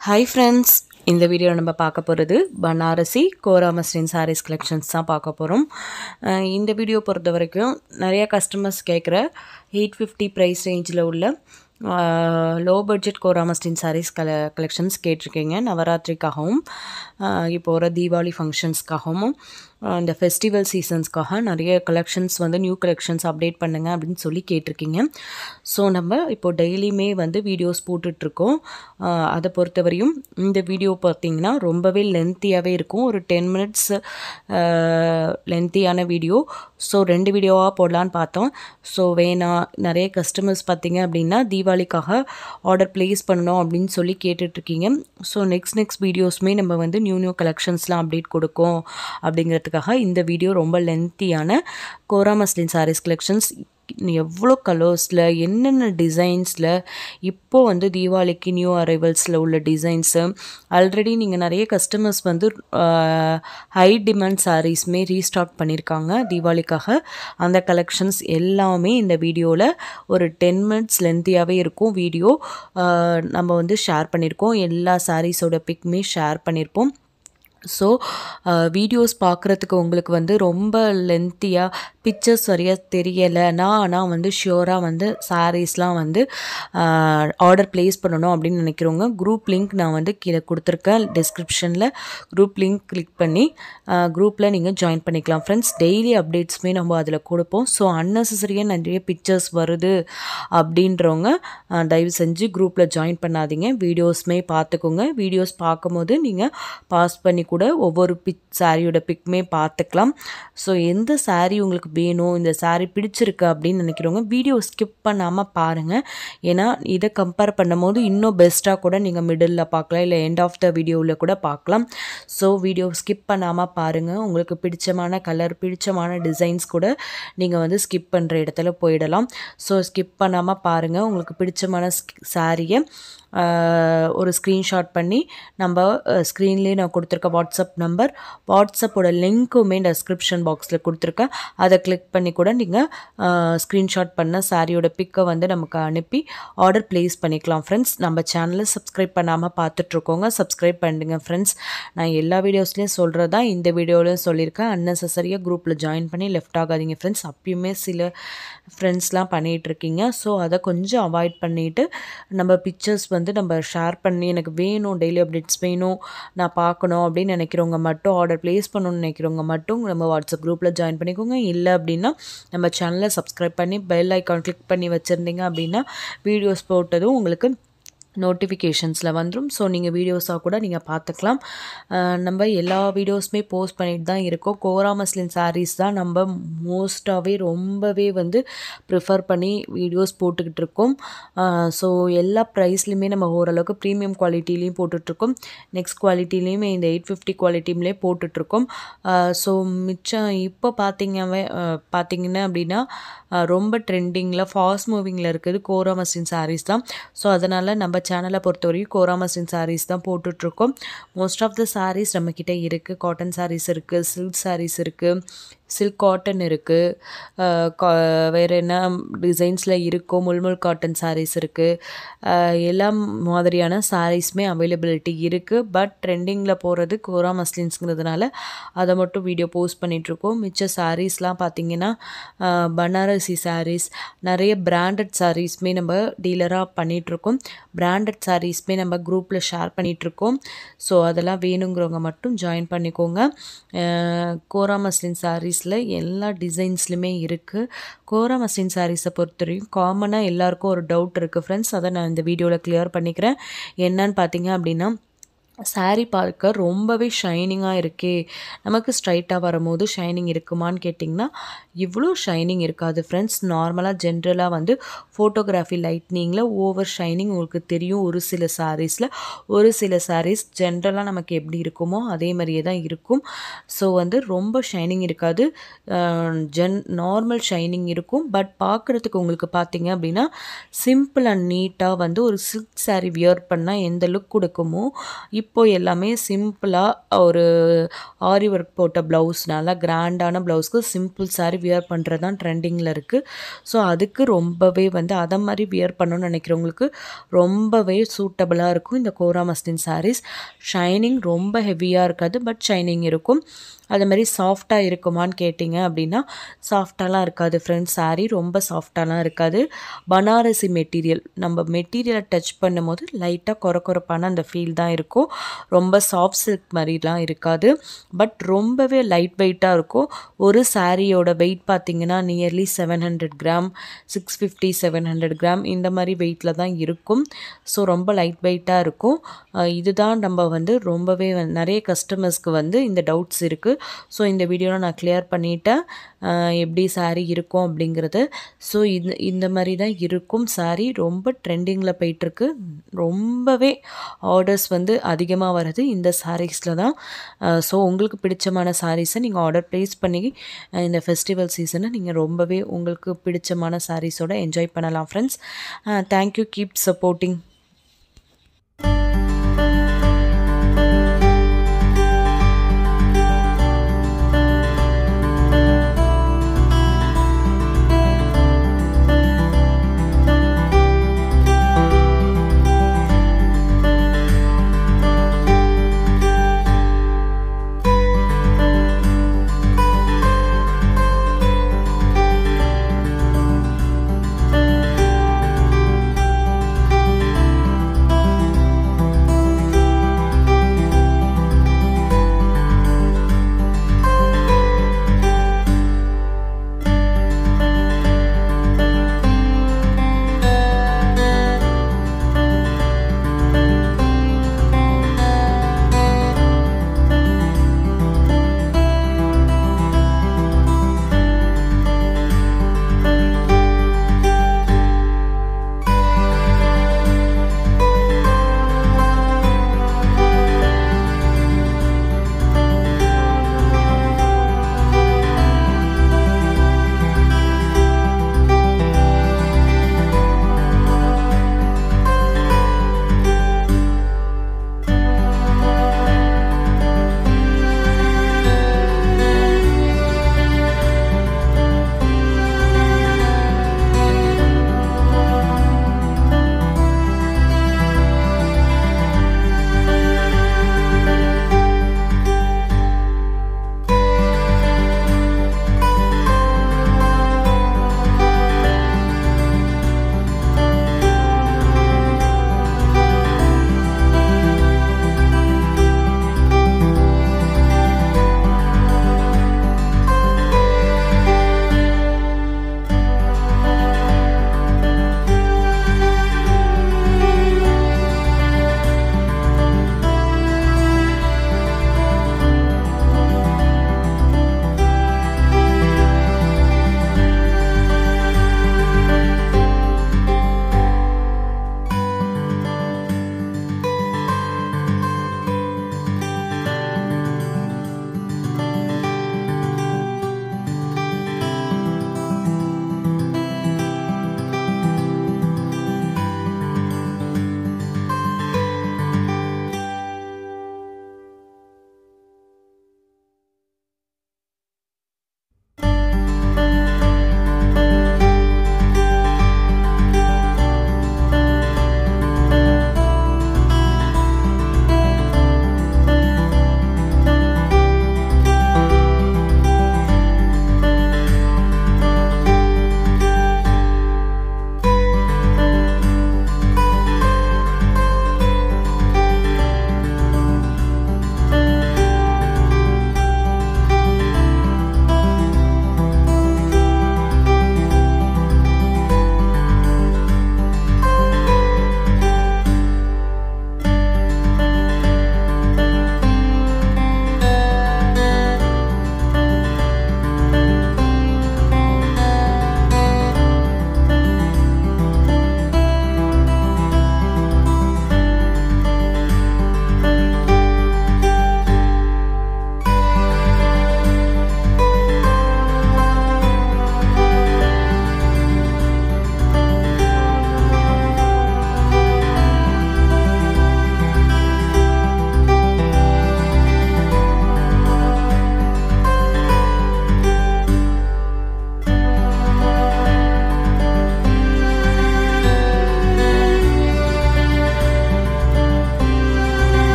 hi friends இந்த video நம்ம பார்க்க போகிறது பனாரசி கோரா மஸ்லின் சாரீஸ் கலெக்ஷன்ஸ் தான் பார்க்க போகிறோம் இந்த வீடியோ பொறுத்த வரைக்கும் நிறைய கஸ்டமர்ஸ் கேட்குற எயிட் ஃபிஃப்டி ப்ரைஸ் ரேஞ்சில் உள்ள low budget kora muslin saris கல கலெக்ஷன்ஸ் கேட்டிருக்கீங்க நவராத்திரிக்காகவும் இப்போ வர தீபாவளி ஃபங்க்ஷன்ஸ்க்காகவும் இந்த ஃபெஸ்டிவல் சீசன்ஸ்க்காக நிறைய கலெக்ஷன்ஸ் வந்து நியூ கலெக்ஷன்ஸ் அப்டேட் பண்ணுங்க அப்படின்னு சொல்லி கேட்டிருக்கீங்க ஸோ நம்ம இப்போது டெய்லியுமே வந்து வீடியோஸ் போட்டுட்ருக்கோம் அதை பொறுத்தவரையும் இந்த வீடியோ பார்த்தீங்கன்னா ரொம்பவே லென்த்தியாகவே இருக்கும் ஒரு டென் மினிட்ஸ் லென்த்தியான வீடியோ ஸோ ரெண்டு வீடியோவாக போடலான்னு பார்த்தோம் ஸோ வேணாம் நிறைய கஸ்டமர்ஸ் பார்த்தீங்க அப்படின்னா தீபாவளிக்காக ஆர்டர் ப்ளேஸ் பண்ணணும் அப்படின்னு சொல்லி கேட்டுட்ருக்கீங்க ஸோ நெக்ஸ்ட் நெக்ஸ்ட் வீடியோஸுமே நம்ம வந்து நியூ நியூ கலெக்ஷன்ஸ்லாம் அப்டேட் கொடுக்கும் அப்படிங்கிறதுக்காக இந்த வீடியோ ரொம்ப லென்த்தியான கோரா மஸ்லின் சாரீஸ் கலெக்ஷன்ஸ் எவ்வளோ கலர்ஸில் என்னென்ன டிசைன்ஸில் இப்போது வந்து தீபாவளிக்கு நியூ அரைவல்ஸில் உள்ள டிசைன்ஸு ஆல்ரெடி நீங்கள் நிறைய கஸ்டமர்ஸ் வந்து ஹை டிமாண்ட் சாரீஸ்மே ரீஸ்டாக் பண்ணியிருக்காங்க தீபாவளிக்காக அந்த கலெக்ஷன்ஸ் எல்லாமே இந்த வீடியோவில் ஒரு டென் மினிட்ஸ் லென்த்தியாகவே இருக்கும் வீடியோ நம்ம வந்து ஷேர் பண்ணியிருக்கோம் எல்லா சாரீஸோட பிக்மே ஷேர் பண்ணியிருப்போம் ஸோ வீடியோஸ் பார்க்குறதுக்கு உங்களுக்கு வந்து ரொம்ப லென்த்தியாக பிக்சர்ஸ் சரியாக தெரியலைன்னா ஆனால் வந்து ஷியோராக வந்து சாரீஸ்லாம் வந்து ஆர்டர் ப்ளேஸ் பண்ணணும் அப்படின்னு நினைக்கிறவங்க குரூப் லிங்க் நான் வந்து கீழே கொடுத்துருக்கேன் டிஸ்கிரிப்ஷனில் குரூப் லிங்க் கிளிக் பண்ணி குரூப்பில் நீங்கள் ஜாயின் பண்ணிக்கலாம் ஃப்ரெண்ட்ஸ் டெய்லி அப்டேட்ஸுமே நம்ம அதில் கொடுப்போம் ஸோ அன்னெசரியாக நிறைய பிக்சர்ஸ் வருது அப்படின்றவங்க தயவு செஞ்சு குரூப்பில் ஜாயின் பண்ணாதீங்க வீடியோஸ்மே பார்த்துக்கோங்க வீடியோஸ் பார்க்கும்போது நீங்கள் பாஸ் பண்ணி கூட ஒவ்வொரு பிக் சாரியோட பிக்மே பார்த்துக்கலாம் ஸோ எந்த சாரீ உங்களுக்கு வேணும் இந்த சாரீ பிடிச்சிருக்கு அப்படின்னு நினைக்கிறவங்க வீடியோ ஸ்கிப் பண்ணாமல் பாருங்கள் ஏன்னா இதை கம்பேர் பண்ணும்போது இன்னும் பெஸ்ட்டாக கூட நீங்கள் மிடில் பார்க்கலாம் இல்லை எண்ட் ஆஃப் த வீடியோவில் கூட பார்க்கலாம் ஸோ வீடியோ ஸ்கிப் பண்ணாமல் பாருங்கள் உங்களுக்கு பிடிச்சமான கலர் பிடிச்சமான டிசைன்ஸ் கூட நீங்கள் வந்து ஸ்கிப் பண்ணுற இடத்துல போயிடலாம் ஸோ ஸ்கிப் பண்ணாமல் பாருங்கள் உங்களுக்கு பிடிச்சமான சாரியை ஒரு ஸ்க்ரீன்ஷாட் பண்ணி நம்ம ஸ்க்ரீன்லேயே நான் கொடுத்துருக்க வாட்ஸ்அப் நம்பர் வாட்ஸ்அப்போட லிங்க்குமே டெஸ்கிரிப்ஷன் பாக்ஸில் கொடுத்துருக்கேன் அதை கிளிக் பண்ணி கூட நீங்கள் ஸ்க்ரீன்ஷாட் பண்ண சாரியோட பிக்கை வந்து நமக்கு அனுப்பி ஆர்டர் ப்ளேஸ் பண்ணிக்கலாம் ஃப்ரெண்ட்ஸ் நம்ம சேனலை சப்ஸ்கிரைப் பண்ணாமல் பார்த்துட்ருக்கோங்க சப்ஸ்கிரைப் பண்ணுங்க ஃப்ரெண்ட்ஸ் நான் எல்லா வீடியோஸ்லேயும் சொல்கிறது தான் இந்த வீடியோலையும் சொல்லியிருக்கேன் அன்னெசரியாக குரூப்பில் ஜாயின் பண்ணி லெஃப்ட் ஆகாதீங்க ஃப்ரெண்ட்ஸ் அப்பயுமே சில ஃப்ரெண்ட்ஸ்லாம் பண்ணிகிட்ருக்கீங்க ஸோ அதை கொஞ்சம் அவாய்ட் பண்ணிவிட்டு நம்ம பிக்சர்ஸ் வந்து நம்ம ஷேர் பண்ணி எனக்கு வேணும் டெய்லி அப்டேட்ஸ் வேணும் நான் பார்க்கணும் அப்படின்னு நினைக்கிறவங்க மட்டும் ஆர்டர் ப்ளேஸ் பண்ணணும்னு நினைக்கிறவங்க மட்டும் நம்ம வாட்ஸ்அப் குரூப்பில் ஜாயின் பண்ணிக்கோங்க இல்லை அப்படின்னா நம்ம சேனலை சப்ஸ்கிரைப் பண்ணி பெல் ஐக்கான் கிளிக் பண்ணி வச்சுருந்தீங்க அப்படின்னா வீடியோஸ் போட்டதும் உங்களுக்கு நோட்டிஃபிகேஷன்ஸில் வந்துடும் ஸோ நீங்கள் வீடியோஸாக கூட நீங்கள் பார்த்துக்கலாம் நம்ம எல்லா வீடியோஸுமே போஸ்ட் பண்ணிட்டு தான் இருக்கோம் கோரா மஸ்லின் சாரீஸ் தான் நம்ம மோஸ்ட்டாகவே ரொம்பவே வந்து ப்ரிஃபர் பண்ணி வீடியோஸ் போட்டுக்கிட்டு இருக்கோம் ஸோ எல்லா ப்ரைஸ்லையுமே நம்ம ஓரளவுக்கு ப்ரீமியம் குவாலிட்டிலையும் போட்டுட்ருக்கோம் நெக்ஸ்ட் குவாலிட்டிலையுமே இந்த எயிட் ஃபிஃப்டி குவாலிட்டிலே போட்டுட்ருக்கோம் ஸோ மிச்சம் இப்போ பார்த்தீங்க பார்த்தீங்கன்னா அப்படின்னா ரொம்ப ட்ரெண்டிங்கில் ஃபாஸ்ட் மூவிங்கில் இருக்குது கோரா மஸ்லின் சாரீஸ் தான் ஸோ அதனால் நம்ம சேனலை பொறுத்த வரைக்கும் கோராமசின் சாரீஸ் தான் போட்டுட்ருக்கோம் மோஸ்ட் ஆஃப் த சாரீஸ் நம்மக்கிட்ட இருக்குது காட்டன் சாரீஸ் இருக்குது சில்க் சாரீஸ் இருக்குது சில்க் காட்டன் இருக்குது வேறு என்ன டிசைன்ஸில் இருக்கோ முல்முல் காட்டன் சாரீஸ் இருக்குது எல்லா மாதிரியான சாரீஸுமே அவைலபிலிட்டி இருக்குது பட் ட்ரெண்டிங்கில் போகிறது கோரா மஸ்லின்ஸுங்கிறதுனால அதை மட்டும் வீடியோ போஸ்ட் பண்ணிகிட்ருக்கோம் மிச்ச சாரீஸ்லாம் பார்த்திங்கன்னா பனாரசி சாரீஸ் நிறைய பிராண்டட் சாரீஸுமே நம்ம டீலராக பண்ணிகிட்ருக்கோம் பிராண்டட் சாரீஸுமே நம்ம குரூப்பில் ஷேர் பண்ணிகிட்ருக்கோம் ஸோ அதெல்லாம் வேணுங்கிறவங்க மட்டும் ஜாயின் பண்ணிக்கோங்க கோரா மஸ்லின் சாரீஸ் சாரீஸில் எல்லா டிசைன்ஸ்லையுமே இருக்குது கோரா மஸ்லின் சாரீஸை பொறுத்தவரையும் காமனாக எல்லாருக்கும் ஒரு டவுட் இருக்குது ஃப்ரெண்ட்ஸ் அதை நான் இந்த வீடியோவில் கிளியர் பண்ணிக்கிறேன் என்னன்னு பார்த்தீங்க அப்படின்னா சாரீ பார்க்க ரொம்பவே ஷைனிங்காக இருக்கே நமக்கு ஸ்ட்ரைட்டாக வரும்போது ஷைனிங் இருக்குமான்னு கேட்டிங்கன்னா இவ்வளோ ஷைனிங் இருக்காது ஃப்ரெண்ட்ஸ் நார்மலாக ஜென்ரலாக வந்து ஃபோட்டோகிராஃபி லைட்னிங்கில் ஓவர் ஷைனிங் உங்களுக்கு தெரியும் ஒரு சில சாரீஸில் ஒரு சில சாரீஸ் ஜென்ரலாக நமக்கு எப்படி இருக்குமோ அதே மாதிரியே தான் இருக்கும் ஸோ வந்து ரொம்ப ஷைனிங் இருக்காது ஜென் நார்மல் ஷைனிங் இருக்கும் பட் பார்க்குறதுக்கு உங்களுக்கு பார்த்தீங்க அப்படின்னா சிம்பிள் அண்ட் நீட்டாக வந்து ஒரு சில்க் சாரீ வியர் பண்ணால் எந்த லுக் கொடுக்குமோ இப்போ இப்போ எல்லாமே சிம்பிளாக ஒரு ஆரி ஒர்க் போட்ட ப்ளவுஸ் நல்லா கிராண்டான ப்ளவுஸ்க்கு சிம்பிள் saree வியர் பண்ணுறது தான் ட்ரெண்டிங்கில் இருக்குது ஸோ அதுக்கு ரொம்பவே வந்து அதை மாதிரி வியர் பண்ணணும்னு நினைக்கிறவங்களுக்கு ரொம்பவே சூட்டபுளாக இருக்கும் இந்த கோரா மஸ்டின் sarees ஷைனிங் ரொம்ப ஹெவியாக இருக்காது பட் ஷைனிங் இருக்கும் அது மாதிரி சாஃப்டாக இருக்குமான்னு கேட்டிங்க அப்படின்னா சாஃப்டாலாம் இருக்காது ஃப்ரெண்ட்ஸ் saree ரொம்ப சாஃப்டாலாம் இருக்காது பனாரசி மெட்டீரியல் நம்ம மெட்டீரியலை டச் பண்ணும்போது லைட்டாக கொர கொரப்பான அந்த ஃபீல் தான் இருக்கும் ரொம்ப சாஃப்ட் சில்க் மாதிரிலாம் இருக்காது பட் ரொம்பவே லைட் வெயிட்டாக இருக்கும் ஒரு சாரியோட வெயிட் பார்த்தீங்கன்னா nearly seven hundred gram six fifty seven hundred gram இந்த மாதிரி வெயிட்டில் தான் இருக்கும் ஸோ ரொம்ப லைட் வெயிட்டாக இருக்கும் அஹ் இதுதான் நம்ம வந்து ரொம்பவே வந்து- நிறைய கஸ்டமர்ஸ்க்கு வந்து இந்த டவுட்ஸ் இருக்குது ஸோ இந்த வீடியோவில் நான் கிளியர் பண்ணிட்டேன் அஹ் எப்படி saree இருக்கும் அப்படிங்கிறது ஸோ இது இந்த மாதிரி தான் இருக்கும் saree ரொம்ப ட்ரெண்டிங்கில் போயிட்டுருக்கு ரொம்பவே ஆர்டர்ஸ் வந்து அதிகமாக வர்றது இந்த சாரீஸில் தான் ஸோ உங்களுக்கு பிடிச்சமான சாரீஸை நீங்கள் ஆர்டர் ப்ளேஸ் பண்ணி அஹ் இந்த ஃபெஸ்டிவல் சீசனை நீங்கள் ரொம்பவே உங்களுக்கு பிடிச்சமான சாரீஸோட என்ஜாய் பண்ணலாம் ஃப்ரெண்ட்ஸ் தேங்க்யூ கீப் சப்போர்ட்டிங்